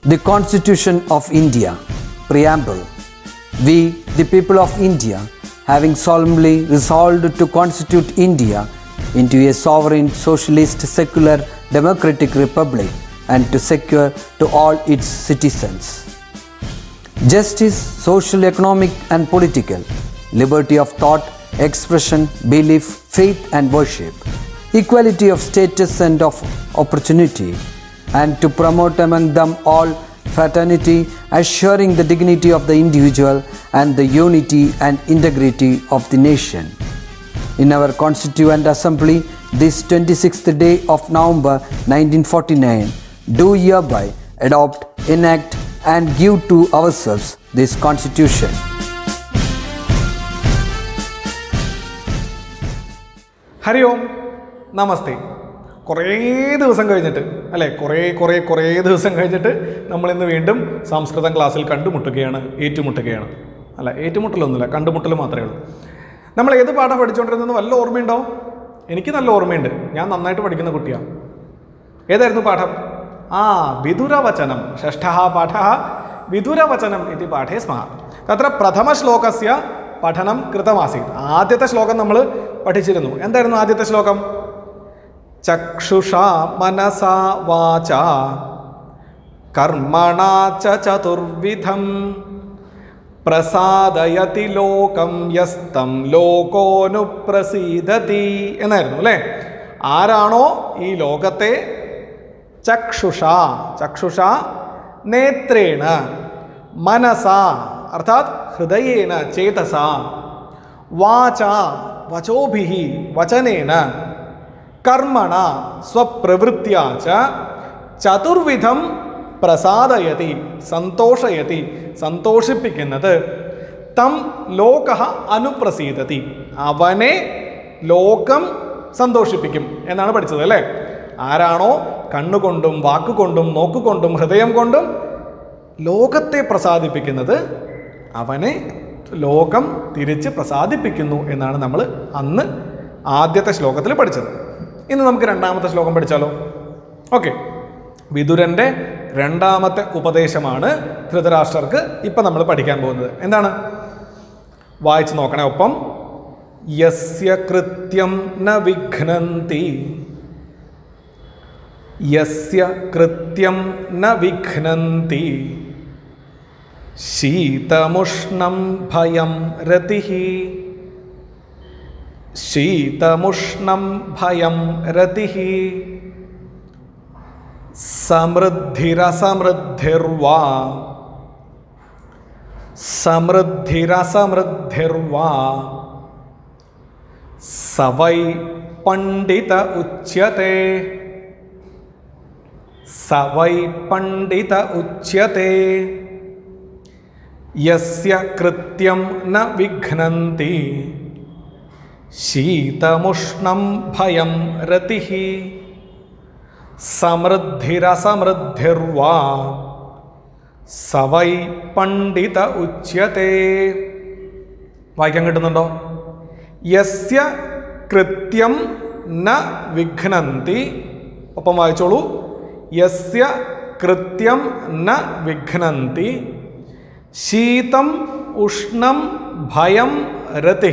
The Constitution of India, Preamble. We, the people of India, having solemnly resolved to constitute India into a sovereign, socialist, secular, democratic republic and to secure to all its citizens justice, social, economic, and political, liberty of thought, expression, belief, faith, and worship, equality of status and of opportunity, and to promote among them all fraternity, assuring the dignity of the individual and the unity and integrity of the nation. In our Constituent Assembly, this 26th day of November 1949, do hereby adopt, enact, and give to ourselves this Constitution. Hari ഓം നമസ്തേ കുറേ ദിവസം കഴിഞ്ഞിട്ട് അല്ലേ കുറേ കുറേ കുറേ ദിവസം കഴിഞ്ഞിട്ട് നമ്മൾ ഇന്ന് വീണ്ടും സംസ്കൃതം ക്ലാസ്സിൽ കണ്ടുമുട്ടുകയാണ് ഏറ്റുമുട്ടുകയാണ് അല്ല ഏറ്റുമുട്ടലൊന്നുമില്ല കണ്ടുമുട്ടൽ മാത്രമേ ഉള്ളൂ നമ്മൾ ഏത് പാഠം പഠിച്ചുകൊണ്ടിരുന്നത് വല്ല ഓർമ്മയുണ്ടോ എനിക്ക് നല്ല ഓർമ്മയുണ്ട് ഞാൻ നന്നായിട്ട് പഠിക്കുന്ന കുട്ടിയാണ് ഏതായിരുന്നു പാഠം ആ വിദുരവചനം ഷഷ്ഠ പാഠ വിദുരവചനം ഇതി പാഠേ സ്മ തത്ര പ്രഥമ ശ്ലോകസ്യ പഠനം കൃതമാസീത് ആദ്യത്തെ ശ്ലോകം നമ്മൾ പഠിച്ചിരുന്നു എന്തായിരുന്നു ആദ്യത്തെ ശ്ലോകം ചക്ഷുഷാ മനസാ വാച കർമ്മണാ ച ചതുർവിധം പ്രസാദയതി ലോകം യസ്തം ലോകോനുപ്രസീദതി എന്നായിരുന്നു അല്ലേ ആരാണോ ഈ ലോകത്തെ ചക്ഷുഷ ചക്ഷുഷ നേത്രേണ മനസ അർത്ഥാത് ഹൃദയേന ചേതസ വാച വചോഭി വചനേന കർമ്മണ സ്വപ്രവൃത്യാ ച ചതുർവിധം പ്രസാദയതി സന്തോഷയതി സന്തോഷിപ്പിക്കുന്നത് തം ലോക അനുപ്രസീദതി അവനെ ലോകം സന്തോഷിപ്പിക്കും എന്നാണ് പഠിച്ചത് അല്ലേ ആരാണോ കണ്ണുകൊണ്ടും വാക്കുകൊണ്ടും നോക്കുകൊണ്ടും ഹൃദയം കൊണ്ടും ലോകത്തെ പ്രസാദിപ്പിക്കുന്നത് അവനെ ലോകം തിരിച്ച് പ്രസാദിപ്പിക്കുന്നു എന്നാണ് നമ്മൾ അന്ന് ആദ്യത്തെ ശ്ലോകത്തിൽ പഠിച്ചത് ഇന്ന് നമുക്ക് രണ്ടാമത്തെ ശ്ലോകം പഠിച്ചാലോ ഓക്കെ വിതുരൻ്റെ രണ്ടാമത്തെ ഉപദേശമാണ് ധൃതരാഷ്ട്രർക്ക് ഇപ്പം നമ്മൾ പഠിക്കാൻ പോകുന്നത് എന്താണ് വായിച്ചു നോക്കണേ ഒപ്പം യസ്യ കൃത്യം ന വിഘ്നന്തി യസ്യ കൃത്യം ന വിഘ്നന്തി ശീതമുഷ്ണം ഭയം രതി ശീതമുഷ്ണം ഭയം രതി സമൃദ്ധിരസമൃദ്ധിർവാ സമൃദ്ധിരസമൃദ്ധിർവാ സവൈ പണ്ഡിത ഉച്യത്തെ സവൈ പണ്ഡിത ഉച്യത്തെ യസ്യ കൃത്യം ന വിഘ്നന്തി ശീതമുഷ്ണം ഭയം രതി സമൃദ്ധിരസമൃദ്ധിർവാ സവൈ പണ്ഡിത ഉച്യത്തെ വായിക്കാൻ കിട്ടുന്നുണ്ടോ യസ്യ കൃത്യം ന വിഘ്നന്തി ഒപ്പം വായിച്ചോളൂ യസ്യ കൃത്യം ന വിഘ്നന്തി ശീതം ഉഷ്ണം ഭയം രതി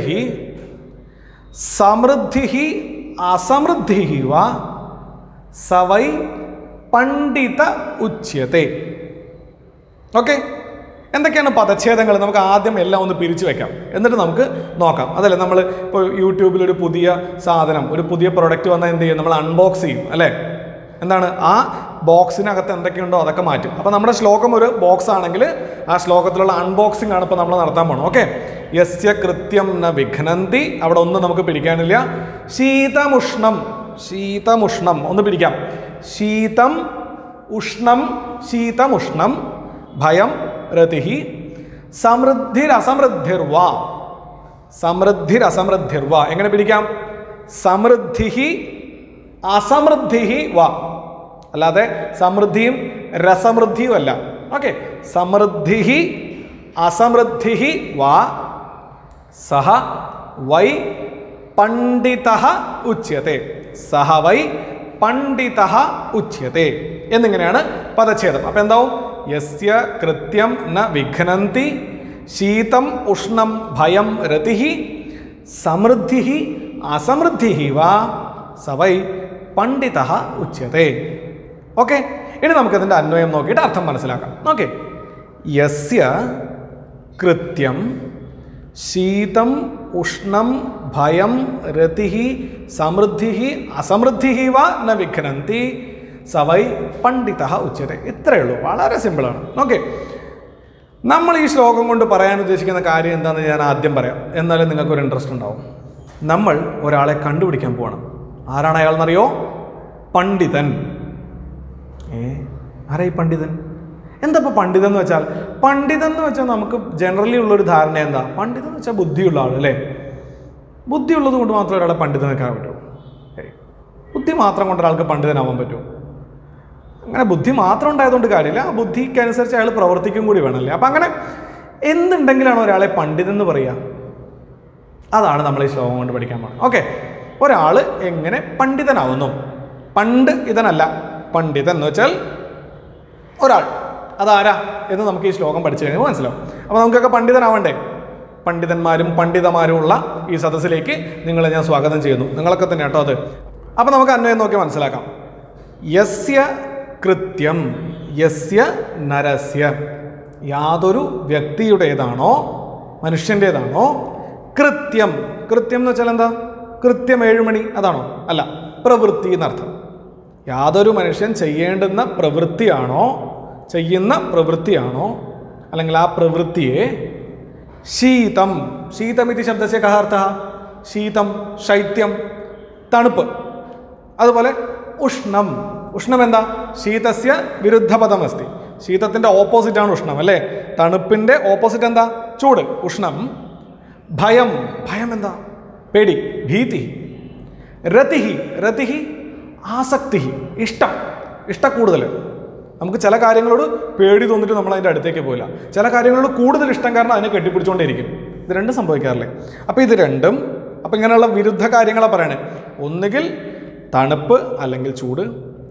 സമൃദ്ധി അസമൃദ്ധി വ സവൈ പണ്ഡിത ഉച്യത്തെ ഓക്കെ എന്തൊക്കെയാണ് പദച്ഛേദങ്ങൾ നമുക്ക് ആദ്യം എല്ലാം ഒന്ന് പിരിച്ചു വെക്കാം എന്നിട്ട് നമുക്ക് നോക്കാം അതല്ലേ നമ്മൾ ഇപ്പോൾ യൂട്യൂബിൽ ഒരു പുതിയ സാധനം ഒരു പുതിയ പ്രൊഡക്റ്റ് വന്നാൽ എന്ത് ചെയ്യും നമ്മൾ അൺബോക്സ് ചെയ്യും അല്ലേ എന്താണ് ആ ബോക്സിനകത്ത് എന്തൊക്കെയുണ്ടോ അതൊക്കെ മാറ്റും അപ്പോൾ നമ്മുടെ ശ്ലോകം ഒരു ബോക്സ് ആണെങ്കിൽ ആ ശ്ലോകത്തിലുള്ള അൺബോക്സിംഗ് ആണ് ഇപ്പോൾ നമ്മൾ നടത്താൻ പോകണം ഓക്കെ യസ്യ കൃത്യം ന വിഘ്നന്തി അവിടെ ഒന്നും നമുക്ക് പിടിക്കാനില്ല ശീതമുഷ്ണം ശീതമുഷ്ണം ഒന്ന് പിടിക്കാം ശീതം ഉഷ്ണം ശീതമുഷ്ണം ഭയം രതി സമൃദ്ധിരസമൃദ്ധിർവാ സമൃദ്ധിരസമൃദ്ധിർവ എങ്ങനെ പിടിക്കാം സമൃദ്ധി അസമൃദ്ധി വ അല്ലാതെ സമൃദ്ധിയും രസമൃദ്ധിയും അല്ല ഓക്കെ സമൃദ്ധി അസമൃദ്ധി വ സഹ വൈ പണ്ഡിത ഉച്യത്തെ സഹ വൈ പണ്ഡിത ഉച്യത്തെ എന്നിങ്ങനെയാണ് പദച്ഛേദം അപ്പം എന്താവും യസ്യ കൃത്യം ന വിഘ്നന്തി ശീതം ഉഷ്ണം ഭയം രതി സമൃദ്ധി അസമൃദ്ധി വാ സവൈ പണ്ഡിത ഉച്യത്തെ ഓക്കെ ഇനി നമുക്കതിൻ്റെ അന്വയം നോക്കിയിട്ട് അർത്ഥം മനസ്സിലാക്കാം ഓക്കെ യസ്യ കൃത്യം ശീതം ഉഷ്ണം ഭയം രതി സമൃദ്ധി അസമൃദ്ധി വ ന വിഘ്നന്തി സവൈ പണ്ഡിത ഉച്ചത്തെ ഇത്രയേ ഉള്ളൂ വളരെ സിമ്പിളാണ് ഓക്കെ നമ്മൾ ഈ ശ്ലോകം കൊണ്ട് പറയാൻ ഉദ്ദേശിക്കുന്ന കാര്യം എന്താണെന്ന് ഞാൻ ആദ്യം പറയാം എന്നാലും നിങ്ങൾക്കൊരു ഇൻട്രസ്റ്റ് ഉണ്ടാവും നമ്മൾ ഒരാളെ കണ്ടുപിടിക്കാൻ പോകണം ആരാണ് അയാൾ എന്നറിയോ പണ്ഡിതൻ ഏ ആരാ ഈ പണ്ഡിതൻ എന്താ ഇപ്പോൾ പണ്ഡിതൻ എന്ന് വെച്ചാൽ പണ്ഡിതൻ എന്ന് വെച്ചാൽ നമുക്ക് ജനറലി ഉള്ളൊരു ധാരണ എന്താ പണ്ഡിതൻ എന്ന് വെച്ചാൽ ബുദ്ധിയുള്ള ആൾ അല്ലേ ബുദ്ധിയുള്ളത് കൊണ്ട് മാത്രമേ ഒരാളെ പണ്ഡിതനാക്കാൻ പറ്റൂ ഏയ് ബുദ്ധി മാത്രം കൊണ്ട് ഒരാൾക്ക് പണ്ഡിതനാവാൻ പറ്റുമോ അങ്ങനെ ബുദ്ധി മാത്രം ഉണ്ടായതുകൊണ്ട് കാര്യമില്ല ആ ബുദ്ധിക്കനുസരിച്ച് അയാൾ പ്രവർത്തിക്കും കൂടി വേണമല്ലേ അപ്പം അങ്ങനെ എന്തുണ്ടെങ്കിലാണ് ഒരാളെ പണ്ഡിതൻ എന്ന് പറയുക അതാണ് നമ്മൾ ഈ ശ്ലോകം കൊണ്ട് പഠിക്കാൻ പോകുന്നത് ഓക്കെ ഒരാൾ എങ്ങനെ പണ്ഡിതനാവുന്നു പണ്ട് ഇതനല്ല പണ്ഡിതൻ എന്ന് വെച്ചാൽ ഒരാൾ അതാരാ എന്ന് നമുക്ക് ഈ ശ്ലോകം പഠിച്ചു കഴിയുമ്പോൾ മനസ്സിലാവും അപ്പോൾ നമുക്കൊക്കെ പണ്ഡിതനാവണ്ടേ പണ്ഡിതന്മാരും പണ്ഡിതമാരും ഉള്ള ഈ സദസ്സിലേക്ക് നിങ്ങളെ ഞാൻ സ്വാഗതം ചെയ്യുന്നു നിങ്ങളൊക്കെ തന്നെ കേട്ടോ അത് അപ്പോൾ നമുക്ക് അന്വയം നോക്കി മനസ്സിലാക്കാം യസ്യ കൃത്യം യസ്യ നരസ്യ യാതൊരു വ്യക്തിയുടേതാണോ മനുഷ്യൻ്റേതാണോ കൃത്യം കൃത്യം എന്ന് വെച്ചാൽ എന്താ കൃത്യം ഏഴുമണി അതാണോ അല്ല പ്രവൃത്തി എന്നർത്ഥം യാതൊരു മനുഷ്യൻ ചെയ്യേണ്ടുന്ന പ്രവൃത്തിയാണോ ചെയ്യുന്ന പ്രവൃത്തിയാണോ അല്ലെങ്കിൽ ആ പ്രവൃത്തിയെ ശീതം ശീതം ഇത് ശബ്ദസ്യ കഹ അർത്ഥ ശീതം ശൈത്യം തണുപ്പ് അതുപോലെ ഉഷ്ണം ഉഷ്ണം എന്താ ശീതസ്യ വിരുദ്ധപദമസ്തി ശീതത്തിൻ്റെ ഓപ്പോസിറ്റാണ് ഉഷ്ണം അല്ലേ തണുപ്പിൻ്റെ ഓപ്പോസിറ്റ് എന്താ ചൂട് ഉഷ്ണം ഭയം ഭയം എന്താ പേടി ഭീതി രതിഹി രതിഹി ആസക്തി ഇഷ്ടം ഇഷ്ടക്കൂടുതൽ നമുക്ക് ചില കാര്യങ്ങളോട് പേടി തോന്നിട്ട് നമ്മൾ അതിൻ്റെ അടുത്തേക്ക് പോയില്ല ചില കാര്യങ്ങളോട് കൂടുതൽ ഇഷ്ടം കാരണം അതിനെ കെട്ടിപ്പിടിച്ചുകൊണ്ടേയിരിക്കും ഇത് രണ്ടും സംഭവിക്കാറില്ലേ അപ്പോൾ ഇത് രണ്ടും അപ്പോൾ ഇങ്ങനെയുള്ള വിരുദ്ധ കാര്യങ്ങളാണ് പറയണേ ഒന്നുകിൽ തണുപ്പ് അല്ലെങ്കിൽ ചൂട്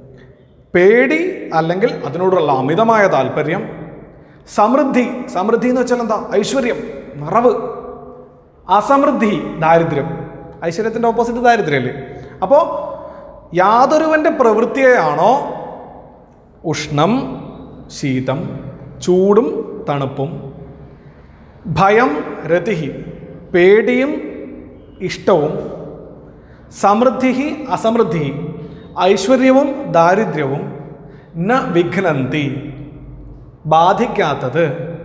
പേടി അല്ലെങ്കിൽ അതിനോടുള്ള അമിതമായ താല്പര്യം സമൃദ്ധി സമൃദ്ധി എന്ന് വെച്ചാൽ എന്താ ഐശ്വര്യം നിറവ് അസമൃദ്ധി ദാരിദ്ര്യം ഐശ്വര്യത്തിൻ്റെ ഓപ്പോസിറ്റ് ദാരിദ്ര്യമല്ലേ അപ്പോൾ യാതൊരുവൻ്റെ പ്രവൃത്തിയെയാണോ ഉഷ്ണം ശീതം ചൂടും തണുപ്പും ഭയം രതിഹി പേടിയും ഇഷ്ടവും സമൃദ്ധി അസമൃദ്ധി ഐശ്വര്യവും ദാരിദ്ര്യവും ന വിഘ്നന്തി ബാധിക്കാത്തത്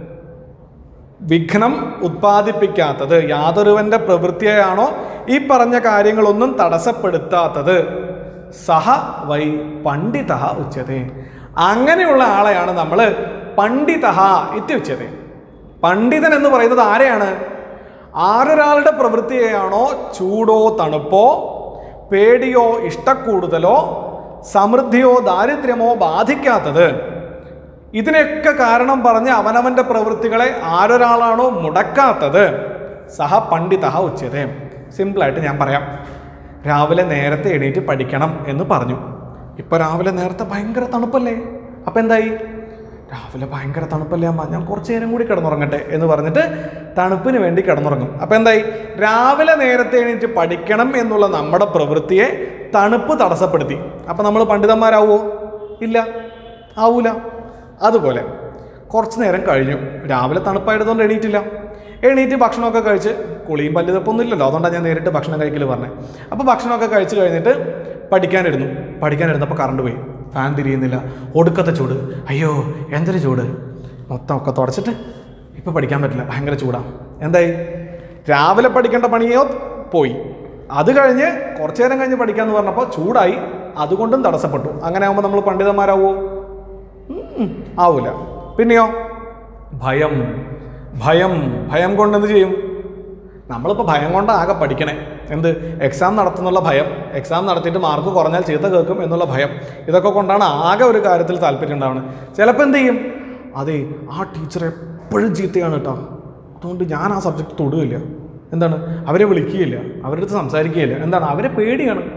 വിഘ്നം ഉത്പാദിപ്പിക്കാത്തത് യാതൊരുവന്റെ പ്രവൃത്തിയെയാണോ ഈ പറഞ്ഞ കാര്യങ്ങളൊന്നും തടസ്സപ്പെടുത്താത്തത് സഹ വൈ പണ്ഡിത ഉച്ചതേ അങ്ങനെയുള്ള ആളെയാണ് നമ്മൾ പണ്ഡിത ഇത്യുച്ചതേ പണ്ഡിതൻ എന്ന് പറയുന്നത് ആരെയാണ് ആരൊരാളുടെ പ്രവൃത്തിയെയാണോ ചൂടോ തണുപ്പോ പേടിയോ ഇഷ്ടക്കൂടുതലോ സമൃദ്ധിയോ ദാരിദ്ര്യമോ ബാധിക്കാത്തത് ഇതിനൊക്കെ കാരണം പറഞ്ഞ് അവനവൻ്റെ പ്രവൃത്തികളെ ആരൊരാളാണോ മുടക്കാത്തത് സഹ പണ്ഡിത ഉച്ചതേ സിമ്പിളായിട്ട് ഞാൻ പറയാം രാവിലെ നേരത്തെ എണീറ്റ് പഠിക്കണം എന്ന് പറഞ്ഞു ഇപ്പോൾ രാവിലെ നേരത്തെ ഭയങ്കര തണുപ്പല്ലേ അപ്പം എന്തായി രാവിലെ ഭയങ്കര തണുപ്പല്ലേ അമ്മ ഞാൻ കുറച്ച് നേരം കൂടി കിടന്നുറങ്ങട്ടെ എന്ന് പറഞ്ഞിട്ട് തണുപ്പിന് വേണ്ടി കിടന്നുറങ്ങും അപ്പം എന്തായി രാവിലെ നേരത്തെ എണീറ്റ് പഠിക്കണം എന്നുള്ള നമ്മുടെ പ്രവൃത്തിയെ തണുപ്പ് തടസ്സപ്പെടുത്തി അപ്പം നമ്മൾ പണ്ഡിതന്മാരാവോ ഇല്ല ആവൂല അതുപോലെ കുറച്ച് നേരം കഴിഞ്ഞു രാവിലെ തണുപ്പായതുകൊണ്ട് എണീറ്റില്ല എണീറ്റ് ഭക്ഷണമൊക്കെ കഴിച്ച് കുളിയും പല്ലുതപ്പൊന്നും ഇല്ലല്ലോ അതുകൊണ്ടാണ് ഞാൻ നേരിട്ട് ഭക്ഷണം കഴിക്കൽ പറഞ്ഞത് അപ്പോൾ ഭക്ഷണമൊക്കെ കഴിച്ച് കഴിഞ്ഞിട്ട് പഠിക്കാനിരുന്നു പഠിക്കാനിരുന്നപ്പോൾ കറണ്ട് പോയി ഫാൻ തിരിയുന്നില്ല ഒടുക്കത്തെ ചൂട് അയ്യോ എന്തൊരു ചൂട് മൊത്തം ഒക്കെ തുടച്ചിട്ട് ഇപ്പോൾ പഠിക്കാൻ പറ്റില്ല ഭയങ്കര ചൂടാണ് എന്തായി രാവിലെ പഠിക്കേണ്ട പണിയോ പോയി അത് കഴിഞ്ഞ് കുറച്ചു നേരം കഴിഞ്ഞ് പഠിക്കാമെന്ന് പറഞ്ഞപ്പോൾ ചൂടായി അതുകൊണ്ടും തടസ്സപ്പെട്ടു അങ്ങനെ ആകുമ്പോൾ നമ്മൾ പണ്ഡിതന്മാരാവോ ഉം, ആവൂല പിന്നെയോ ഭയം ഭയം ഭയം കൊണ്ട് എന്ത് ചെയ്യും നമ്മളിപ്പോൾ ഭയം കൊണ്ട് ആകെ പഠിക്കണേ എന്ത് എക്സാം നടത്തുന്നുള്ള ഭയം എക്സാം നടത്തിയിട്ട് മാർക്ക് കുറഞ്ഞാൽ ചീത്ത കേൾക്കും എന്നുള്ള ഭയം ഇതൊക്കെ കൊണ്ടാണ് ആകെ ഒരു കാര്യത്തിൽ താല്പര്യം ഉണ്ടാവുന്നത് ചിലപ്പോൾ എന്ത് ചെയ്യും അതെ ആ ടീച്ചർ എപ്പോഴും ചീത്തയാണ് കേട്ടോ അതുകൊണ്ട് ഞാൻ ആ സബ്ജക്റ്റ് തൊടുകയില്ല എന്താണ് അവരെ വിളിക്കുകയില്ല അവരുടെ അടുത്ത് സംസാരിക്കുകയില്ല എന്താണ് അവരെ പേടിയാണ്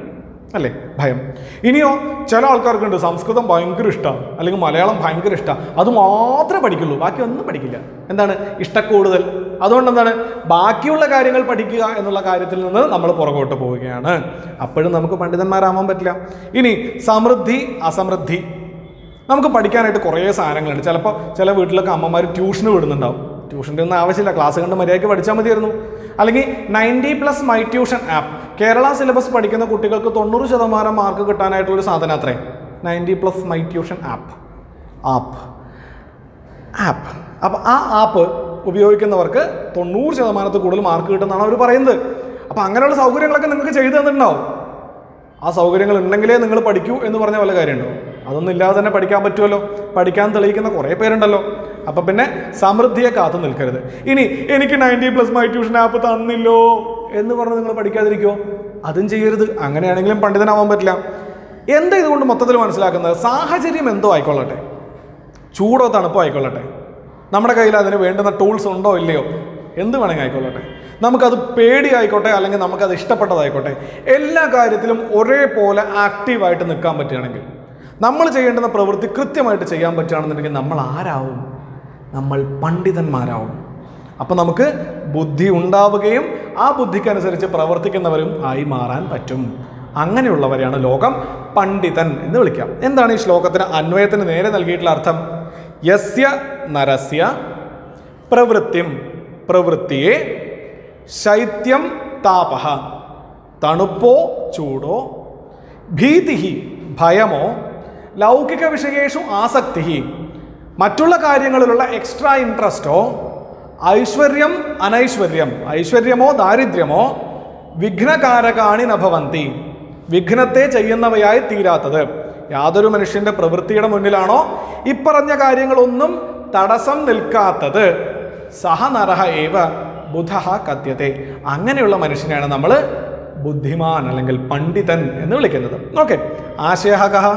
അല്ലേ ഭയം ഇനിയോ ചില ആൾക്കാർക്കുണ്ട് സംസ്കൃതം ഭയങ്കര ഇഷ്ടമാണ് അല്ലെങ്കിൽ മലയാളം ഭയങ്കര ഇഷ്ടമാണ് അത് മാത്രമേ പഠിക്കുള്ളൂ ബാക്കി ഒന്നും പഠിക്കില്ല എന്താണ് ഇഷ്ടക്കൂടുതൽ അതുകൊണ്ട് എന്താണ് ബാക്കിയുള്ള കാര്യങ്ങൾ പഠിക്കുക എന്നുള്ള കാര്യത്തിൽ നിന്ന് നമ്മൾ പുറകോട്ട് പോവുകയാണ് അപ്പോഴും നമുക്ക് പണ്ഡിതന്മാരാവാൻ പറ്റില്ല ഇനി സമൃദ്ധി അസമൃദ്ധി നമുക്ക് പഠിക്കാനായിട്ട് കുറേ സാധനങ്ങളുണ്ട് ചിലപ്പോൾ ചില വീട്ടിലൊക്കെ അമ്മമാർ ട്യൂഷന് വിടുന്നുണ്ടാവും ട്യൂഷൻ്റെ ഒന്നും ആവശ്യമില്ല ക്ലാസ് കണ്ട് മര്യാദയ്ക്ക് പഠിച്ചാൽ മതിയായിരുന്നു അല്ലെങ്കിൽ ninety plus my tuition app Kerala syllabus പഠിക്കുന്ന കുട്ടികൾക്ക് തൊണ്ണൂറ് ശതമാനം മാർക്ക് കിട്ടാനായിട്ടുള്ളൊരു സാധനം അത്രേ ninety plus my tuition app app app അപ്പോൾ ആ ആപ്പ് ഉപയോഗിക്കുന്നവർക്ക് തൊണ്ണൂറ് ശതമാനത്തിൽ കൂടുതൽ മാർക്ക് കിട്ടുമെന്നാണ് അവർ പറയുന്നത് അപ്പോൾ അങ്ങനെയുള്ള സൗകര്യങ്ങളൊക്കെ നിങ്ങൾക്ക് ചെയ്തു തന്നിട്ടുണ്ടാവും ആ സൗകര്യങ്ങൾ ഉണ്ടെങ്കിലേ നിങ്ങൾ പഠിക്കൂ എന്ന് പറഞ്ഞ വല്ല കാര്യമുണ്ടോ അതൊന്നും ഇല്ലാതെ തന്നെ പഠിക്കാൻ പറ്റുമല്ലോ പഠിക്കാൻ തെളിയിക്കുന്ന കുറേ പേരുണ്ടല്ലോ അപ്പം പിന്നെ സമൃദ്ധിയെ കാത്തു നിൽക്കരുത് ഇനി എനിക്ക് ninety plus my tuition app തന്നില്ലോ എന്ന് പറഞ്ഞ് നിങ്ങൾ പഠിക്കാതിരിക്കുമോ അതും ചെയ്യരുത് അങ്ങനെയാണെങ്കിലും പണ്ഡിതനാവാൻ പറ്റില്ല എന്താ ഇതുകൊണ്ട് മൊത്തത്തിൽ മനസ്സിലാക്കുന്നത് സാഹചര്യം എന്തോ ആയിക്കൊള്ളട്ടെ ചൂടോ തണുപ്പോ ആയിക്കൊള്ളട്ടെ നമ്മുടെ കയ്യിൽ അതിന് വേണ്ടുന്ന ടൂൾസ് ഉണ്ടോ ഇല്ലയോ എന്ത് വേണമെങ്കിൽ ആയിക്കൊള്ളട്ടെ നമുക്കത് പേടി ആയിക്കോട്ടെ അല്ലെങ്കിൽ നമുക്കത് ഇഷ്ടപ്പെട്ടതായിക്കോട്ടെ എല്ലാ കാര്യത്തിലും ഒരേപോലെ ആക്റ്റീവായിട്ട് നിൽക്കാൻ പറ്റുകയാണെങ്കിൽ നമ്മൾ ചെയ്യേണ്ടുന്ന പ്രവൃത്തി കൃത്യമായിട്ട് ചെയ്യാൻ പറ്റുകയാണെന്നുണ്ടെങ്കിൽ നമ്മൾ ആരാവും നമ്മൾ പണ്ഡിതന്മാരാവും അപ്പം നമുക്ക് ബുദ്ധി ഉണ്ടാവുകയും ആ ബുദ്ധിക്കനുസരിച്ച് പ്രവർത്തിക്കുന്നവരും ആയി മാറാൻ പറ്റും അങ്ങനെയുള്ളവരെയാണ് ലോകം പണ്ഡിതൻ എന്ന് വിളിക്കാം എന്താണ് ഈ ശ്ലോകത്തിന് അന്വയത്തിന് നേരെ നൽകിയിട്ടുള്ള അർത്ഥം യസ്യ നരസ്യ പ്രവൃത്തിം പ്രവൃത്തിയെ ശൈത്യം താപഹ തണുപ്പോ ചൂടോ ഭീതി ഭയമോ ലൗകിക വിഷയേഷു ആസക്തി മറ്റുള്ള കാര്യങ്ങളിലുള്ള എക്സ്ട്രാ ഇൻട്രസ്റ്റോ ഐശ്വര്യം അനൈശ്വര്യം ഐശ്വര്യമോ ദാരിദ്ര്യമോ വിഘ്നകാരകാണി നഭവന്തി വിഘ്നത്തെ ചെയ്യുന്നവയായി തീരാത്തത് യാതൊരു മനുഷ്യന്റെ പ്രവൃത്തിയുടെ മുന്നിലാണോ ഇപ്പറഞ്ഞ കാര്യങ്ങളൊന്നും തടസ്സം നിൽക്കാത്തത് സഹനരഹ ഏവ ബുധ കഥ്യത്തെ അങ്ങനെയുള്ള മനുഷ്യനെയാണ് നമ്മൾ ബുദ്ധിമാൻ അല്ലെങ്കിൽ പണ്ഡിതൻ എന്ന് വിളിക്കുന്നത് ഓക്കെ ആശയഹ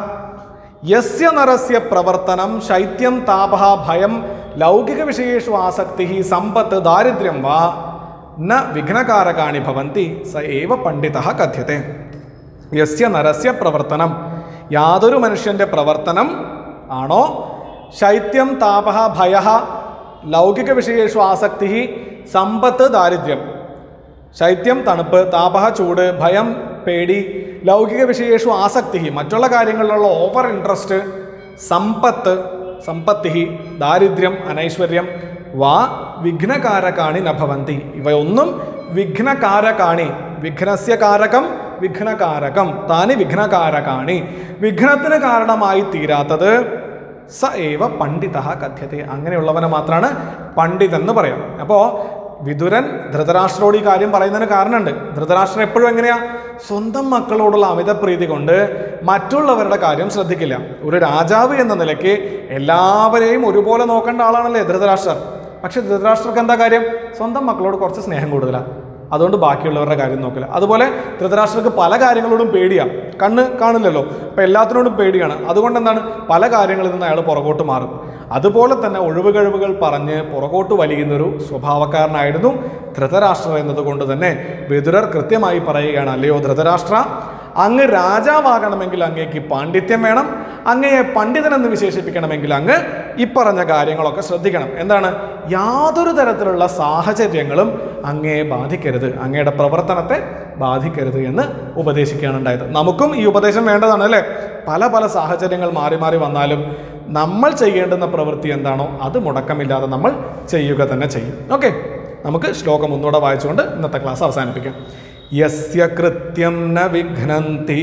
യസ്യ നരസ്യ പ്രവർത്തനം ശൈത്യം താപ ഭയം ലൗകിക വിഷയേഷു ആസക്തി സമ്പത്ത് ദാരിദ്ര്യം വാ ന വിഘ്നകാരകാണി ഭവന്തി സ ഏവ പണ്ഡിത കഥ്യത്തെ യസ്യ നരസ്യ പ്രവർത്തനം യാതൊരു മനുഷ്യന്റെ പ്രവർത്തനം ആണോ ശൈത്യം താപ ഭയ ലൗകിക വിഷയേഷു ആസക്തി സമ്പത്ത് ദാരിദ്ര്യം ശൈത്യം തണുപ്പ് താപഹ ചൂട് ഭയം പേടി ലൗകിക വിഷയേഷു ആസക്തി മറ്റുള്ള കാര്യങ്ങളിലുള്ള ഓവർ ഇൻട്രസ്റ്റ് സമ്പത്ത് സമ്പത്തി ദാരിദ്ര്യം അനൈശ്വര്യം വാ വിഘ്നകാരകാണി നഭവന്തി ഇവയൊന്നും വിഘ്നകാരകാണി വിഘ്നസ്യ കാരകം വിഘ്നകാരകം താനി വിഘ്നകാരകാണി വിഘ്നത്തിന് കാരണമായി തീരാത്തത് സ ഏവ പണ്ഡിത കഥ്യത്തെ അങ്ങനെയുള്ളവനെ മാത്രമാണ് പണ്ഡിതൻ എന്ന് പറയാം അപ്പോൾ വിതുരൻ ധൃതരാഷ്ട്രോട് ഈ കാര്യം പറയുന്നതിന് കാരണമുണ്ട് ധൃതരാഷ്ട്രൻ എപ്പോഴും എങ്ങനെയാ സ്വന്തം മക്കളോടുള്ള അമിതപ്രീതി കൊണ്ട് മറ്റുള്ളവരുടെ കാര്യം ശ്രദ്ധിക്കില്ല ഒരു രാജാവ് എന്ന നിലയ്ക്ക് എല്ലാവരെയും ഒരുപോലെ നോക്കേണ്ട ആളാണല്ലേ ധൃതരാഷ്ട്രർ പക്ഷെ ധൃതരാഷ്ട്രർക്ക് എന്താ കാര്യം സ്വന്തം മക്കളോട് കുറച്ച് സ്നേഹം കൂടുതലാണ് അതുകൊണ്ട് ബാക്കിയുള്ളവരുടെ കാര്യം നോക്കില്ല അതുപോലെ ധൃതരാഷ്ട്രർക്ക് പല കാര്യങ്ങളോടും പേടിയാണ് കണ്ണ് കാണില്ലല്ലോ അപ്പം എല്ലാത്തിനോടും പേടിയാണ് അതുകൊണ്ട് എന്താണ് പല കാര്യങ്ങളിൽ നിന്ന് അയാൾ പുറകോട്ട് മാറും അതുപോലെ തന്നെ ഒഴിവുകഴിവുകൾ പറഞ്ഞ് പുറകോട്ട് വലിയുന്നൊരു സ്വഭാവക്കാരനായിരുന്നു ധൃതരാഷ്ട്രർ എന്നതുകൊണ്ട് തന്നെ വിതുരർ കൃത്യമായി പറയുകയാണ് അല്ലയോ ധൃതരാഷ്ട്ര അങ്ങ് രാജാവാകണമെങ്കിൽ അങ്ങേക്ക് പാണ്ഡിത്യം വേണം അങ്ങയെ പണ്ഡിതനെന്ന് വിശേഷിപ്പിക്കണമെങ്കിൽ അങ്ങ് ഇപ്പറഞ്ഞ കാര്യങ്ങളൊക്കെ ശ്രദ്ധിക്കണം എന്താണ് യാതൊരു തരത്തിലുള്ള സാഹചര്യങ്ങളും അങ്ങയെ ബാധിക്കരുത് അങ്ങയുടെ പ്രവർത്തനത്തെ ബാധിക്കരുത് എന്ന് ഉപദേശിക്കുകയാണ് ഉണ്ടായത് നമുക്കും ഈ ഉപദേശം വേണ്ടതാണ് അല്ലേ പല പല സാഹചര്യങ്ങൾ മാറി മാറി വന്നാലും നമ്മൾ ചെയ്യേണ്ടുന്ന പ്രവൃത്തി എന്താണോ അത് മുടക്കമില്ലാതെ നമ്മൾ ചെയ്യുക തന്നെ ചെയ്യും ഓക്കെ നമുക്ക് ശ്ലോകം ഒന്നുകൂടെ വായിച്ചുകൊണ്ട് ഇന്നത്തെ ക്ലാസ് അവസാനിപ്പിക്കാം യസ്യ കൃത്യം ന വിഘ്നന്തി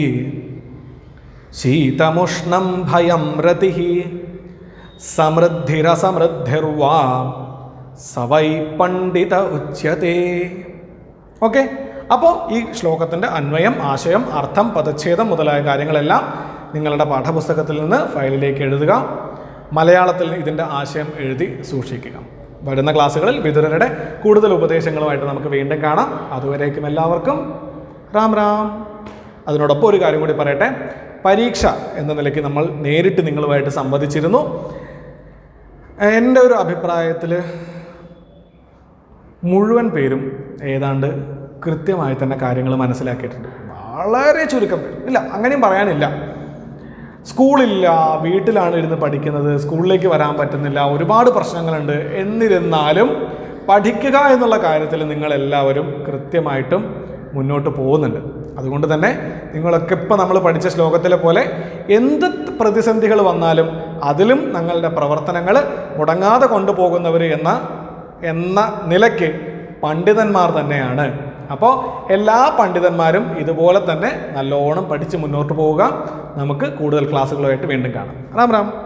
ശീതമുഷ്ണം ഭയം രതി സമൃദ്ധിരസമൃദ്ധിർവാ സവൈ പണ്ഡിത ഉച്യത്തെ ഓക്കെ അപ്പോൾ ഈ ശ്ലോകത്തിൻ്റെ അന്വയം ആശയം അർത്ഥം പദച്ഛേദം മുതലായ കാര്യങ്ങളെല്ലാം നിങ്ങളുടെ പാഠപുസ്തകത്തിൽ നിന്ന് ഫയലിലേക്ക് എഴുതുക മലയാളത്തിൽ ഇതിൻ്റെ ആശയം എഴുതി സൂക്ഷിക്കുക വരുന്ന ക്ലാസ്സുകളിൽ വിതുരരുടെ കൂടുതൽ ഉപദേശങ്ങളുമായിട്ട് നമുക്ക് വീണ്ടും കാണാം അതുവരേക്കും എല്ലാവർക്കും റാം റാം അതിനോടൊപ്പം ഒരു കാര്യം കൂടി പറയട്ടെ പരീക്ഷ എന്ന നിലയ്ക്ക് നമ്മൾ നേരിട്ട് നിങ്ങളുമായിട്ട് സംവദിച്ചിരുന്നു എൻ്റെ ഒരു അഭിപ്രായത്തിൽ മുഴുവൻ പേരും ഏതാണ്ട് കൃത്യമായി തന്നെ കാര്യങ്ങൾ മനസ്സിലാക്കിയിട്ടുണ്ട് വളരെ ചുരുക്കം പേര് ഇല്ല അങ്ങനെയും പറയാനില്ല സ്കൂളില്ല വീട്ടിലാണ് ഇരുന്ന് പഠിക്കുന്നത് സ്കൂളിലേക്ക് വരാൻ പറ്റുന്നില്ല ഒരുപാട് പ്രശ്നങ്ങളുണ്ട് എന്നിരുന്നാലും പഠിക്കുക എന്നുള്ള കാര്യത്തിൽ നിങ്ങളെല്ലാവരും കൃത്യമായിട്ടും മുന്നോട്ട് പോകുന്നുണ്ട് അതുകൊണ്ട് തന്നെ നിങ്ങളൊക്കെ ഇപ്പം നമ്മൾ പഠിച്ച ശ്ലോകത്തിലെ പോലെ എന്ത് പ്രതിസന്ധികൾ വന്നാലും അതിലും ഞങ്ങളുടെ പ്രവർത്തനങ്ങൾ മുടങ്ങാതെ കൊണ്ടുപോകുന്നവർ എന്ന എന്ന നിലയ്ക്ക് പണ്ഡിതന്മാർ തന്നെയാണ് അപ്പോൾ എല്ലാ പണ്ഡിതന്മാരും ഇതുപോലെ തന്നെ നല്ലോണം പഠിച്ച് മുന്നോട്ട് പോവുക നമുക്ക് കൂടുതൽ ക്ലാസ്സുകളുമായിട്ട് വീണ്ടും കാണാം റാം റാം